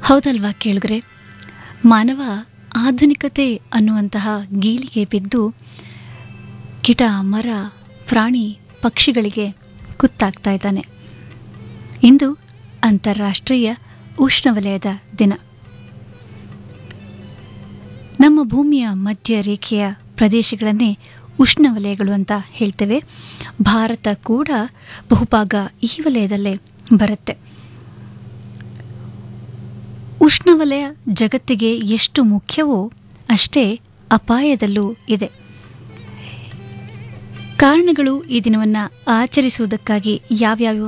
ಹೌದಲ್ವಾ ಕೇಳಿದ್ರೆ ಮಾನವ ಆಧುನಿಕತೆ ಅನ್ನುವಂತಹ ಗೀಳಿಗೆ ಬಿದ್ದು ಗಿಡ ಮರ ಪ್ರಾಣಿ ಪಕ್ಷಿಗಳಿಗೆ ಕುತ್ತಾಗ್ತಾ ಇದ್ದಾನೆ ಇಂದು ಅಂತಾರಾಷ್ಟ್ರೀಯ ಉಷ್ಣವಲಯದ ದಿನ ನಮ್ಮ ಭೂಮಿಯ ಮಧ್ಯ ರೇಖೆಯ ಪ್ರದೇಶಗಳನ್ನೇ ಉಷ್ಣವಲಯಗಳು ಅಂತ ಹೇಳ್ತೇವೆ ಭಾರತ ಕೂಡ ಬಹುಭಾಗ ಈ ವಲಯದಲ್ಲೇ ಬರುತ್ತೆ ಉಷ್ಣವಲಯ ಜಗತ್ತಿಗೆ ಎಷ್ಟು ಮುಖ್ಯವೋ ಅಷ್ಟೇ ಅಪಾಯದಲ್ಲೂ ಇದೆ ಕಾರಣಗಳು ಈ ದಿನವನ್ನು ಆಚರಿಸುವುದಕ್ಕಾಗಿ ಯಾವ್ಯಾವ